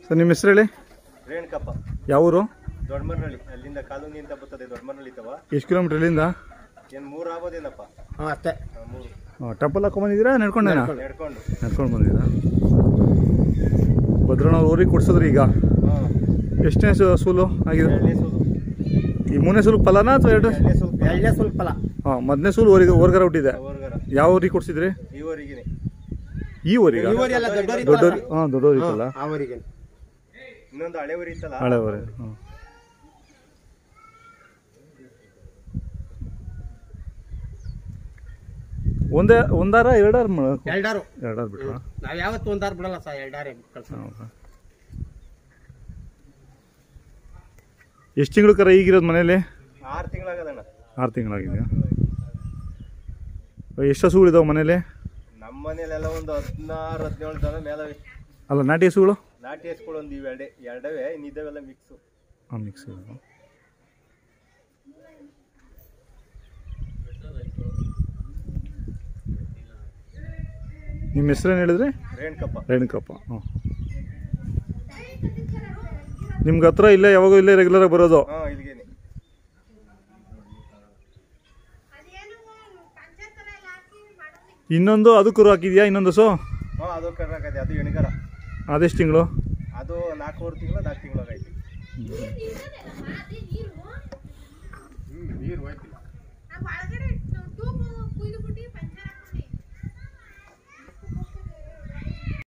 sir ನಿಮ್ಮ ಹೆಸರು ಹೇಳಿ ರೇಣುಕಪ್ಪ ಯಾವ ಊರು ದೊಡ್ಡಮರನಹಳ್ಳಿ ಅಲ್ಲಿಂದ ಕಾಲೋನಿ ಅಂತ ಬರ್ತದೆ ದೊಡ್ಡಮರನಹಳ್ಳಿ ತವ ಎಷ್ಟು ಕಿಲೋಮೀಟ್ರ್ ಇಲ್ಲಿಂದ ಏನ್ ಮೂರ್ ಆಗೋದೇನಪ್ಪ ಹಾಂ ಅಷ್ಟೇ ಆ, ಮೂರು ಟಪ್ಪಲ್ ಹಾಕೊಂಬಂದಿದ್ದೀರಾ ನಡ್ಕೊಂಡೇನಾ ನಡ್ಕೊಂಡು ನಡ್ಕೊಂಡು ಬಂದಿದ್ದೀರಾ ಭದ್ರಣ್ಣ ಊರಿಗೆ ಕೊಡ್ಸಿದ್ರಿ ಈಗ ಹಾ ಎಷ್ಟನೇ ಸು- ಸೂಲು ಆಗಿದೆ ಎಳ್ಳೆ ಸೂಲು ಈ ಮೂರನೇ ಸೂಲು ಫಲನಾ ಅಥವಾ ಎರಡು ಎಳ್ಳೆ ಸ್ವಲ್ಪ ಎಳ್ಳೆ ಸ್ವಲ್ಪ ಫಲ ಹಾಂ ಮೊದಲನೇ ಸೂಲು ಊರಿಗೆ ಊರ್ಗರ ಹುಟ್ಟಿದೆ ಹೊರ್ಗರ ಯಾವ ಊರಿಗೆ ಕೊಡ್ಸಿದ್ರಿ ಇವರಿಗಿನೇ ಈ ಊರಿಗೆ ಇವರಿ ಎಲ್ಲ ದೊಡ್ಡವರಿ ದೊಡ್ಡವ್ರಿ ಹಾಂ ದೊಡ್ಡವ್ರಿಗಲ್ಲ ಅವರಿಗೆ ಇನ್ನೊಂದು ಹಳೆ ಊರಿ ಇತ್ತಲ್ಲ ಹಳೆ ಊರೇ ಹಾಂ ಒಂದೇ ಒಂದಾರ ಎರಡಾರ ಎಲ್ಡಾರು ಎರಡಾರು ಬಿಟ್ರಾ ನಾವ್ ಯಾವತ್ತು ಒಂದಾರು ಬಿಡಲ್ಲ ಸರ್ ಎಲ್ಡಾರೆ ಕಳ್ಸ ಹೌದಾ ಎಷ್ಟು ತಿಂಗಳು ಕರ ಈಗಿರೋದು ಮನೇಲಿ ಆರು ತಿಂಗಳಾಗದಣ್ಣ ಆರು ತಿಂಗಳಾಗಿದೆಯಾ ಎಷ್ಟು ಹಸುಗಳಿದಾವೆ ಮನೇಲಿ ನಮ್ಮ ಮನೇಲೆಲ್ಲ ಒಂದು ಹದಿನಾರು ಹದಿನೇಳು ಜನ ಮೇಲೆ ಅಲ್ಲ ನಾಟಿ ಹಸುಗಳು ನಾಟಿ ಹಸ್ಗಳು ಒಂದು ಇವು ಎರಡೇ ಎರಡವೇ ಇನ್ನಿದ್ದಾವೆಲ್ಲ ಮಿಕ್ಸು ಹಾಂ ಮಿಕ್ಸ್ ಇದಾವೆ ನಿಮ್ಮ ಹೆಸ್ರೇನು ಹೇಳಿದ್ರಿ ರೇಣುಕಪ್ಪ ರೇಣುಕಪ್ಪ ಹಾಂ ನಿಮ್ಗೆ ಹತ್ರ ಇಲ್ಲೇ ಯಾವಾಗೂ ಇಲ್ಲೇ ರೆಗ್ಯುಲರಾಗಿ ಬರೋದು ಹಾ ಇಲ್ಲಿಗೇನೆ ಇನ್ನೊಂದು ಅದು ಕುರು ಹಾಕಿದ್ಯಾ ಇನ್ನೊಂದು ಹಸು ಹಾ ಅದು ಕರ್ನಾಕದೆ ಅದು ಎಣ್ಗರ ಅದೆಷ್ಟು ತಿಂಗಳು ಅದು ನಾಲ್ಕೂವರೆ ತಿಂಗಳು ನಾಲ್ಕು ತಿಂಗಳಾಗೈತಿ ನೀರು ಹೋಯ್ತಿಲ್ಲ ಒಳಗಡೆ ಟ್ಯೂಬ್ ಕುಯ್ದು ಬಿಟ್ಟು ಪಂಚರ್